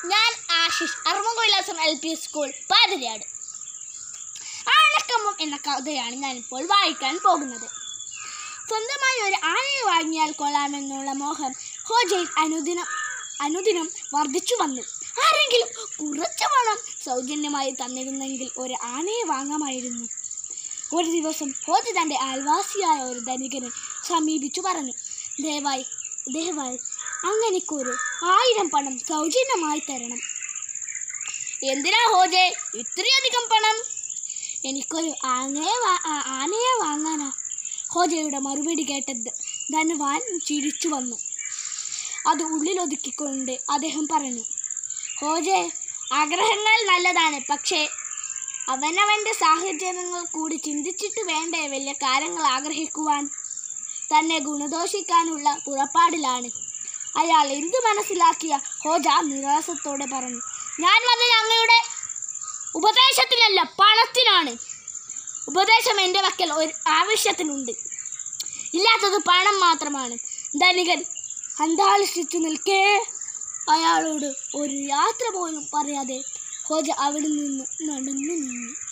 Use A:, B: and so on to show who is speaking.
A: ഞാൻ ആശിഷ് അർമ്മകോയിലാസം L P school Pathiriyad Anakkambam എന്ന കഥയാണ് ഞാനിപ്പോൾ വായിക്കാൻ പോകുന്നത് സ്വന്തമായി ഒരു ആനയെ വാങ്ങിയാൽ കൊള്ളാമെന്നുള്ള മോഹം ഹോജയിൽ അനുദിനം അനുദിനം വർദ്ധിച്ചു വന്നു ആരെങ്കിലും കുറച്ച് പണം സൗജന്യമായി തന്നിരുന്നെങ്കിൽ ഒരു ആനയെ വാങ്ങാമായിരുന്നു ഒരു ദിവസം ഹോജ തൻ്റെ അയൽവാസിയായ ഒരു ധനികനെ സമീപിച്ചു പറഞ്ഞു ദയവായി ദയവായി അങ്ങനെക്കൊരു ആയിരം പണം സൗജന്യമായി തരണം എന്തിനാ ഹോജെ ഇത്രയധികം പണം എനിക്കൊരു ആനയെ വാ- ആ- ആനയെ വാങ്ങാനാ ഹോജയുടെ മറുപടി കേട്ടത് ധനവാൻ ചിരിച്ചു വന്നു അത് ഉള്ളിലൊതുക്കിക്കൊണ്ട് അദ്ദേഹം പറഞ്ഞു ഹോജെ ആഗ്രഹങ്ങൾ നല്ലതാണ് പക്ഷേ അവനവൻ്റെ സാഹചര്യങ്ങൾ കൂടി ചിന്തിച്ചിട്ട് വേണ്ടേ വലിയ കാര്യങ്ങൾ ആഗ്രഹിക്കുവാൻ തന്നെ ഗുണദോഷിക്കാനുള്ള പുറപ്പാടിലാണ് അയാൾ എന്ത് മനസ്സിലാക്കിയ ഹോജ നിരാസത്തോടെ പറഞ്ഞു ഞാൻ വന്നത് അങ്ങയുടെ ഉപദേശത്തിനല്ല പണത്തിനാണ് ഉപദേശം എൻ്റെ വക്കൽ ഒരു ആവശ്യത്തിനുണ്ട് ഇല്ലാത്തത് പണം മാത്രമാണ് ധനികൻ അന്താളിച്ചു നിൽക്കേ അയാളോട് ഒരു യാത്ര പോലും പറയാതെ ഹോജ അവിടെ നിന്ന് നടന്നു നീങ്ങി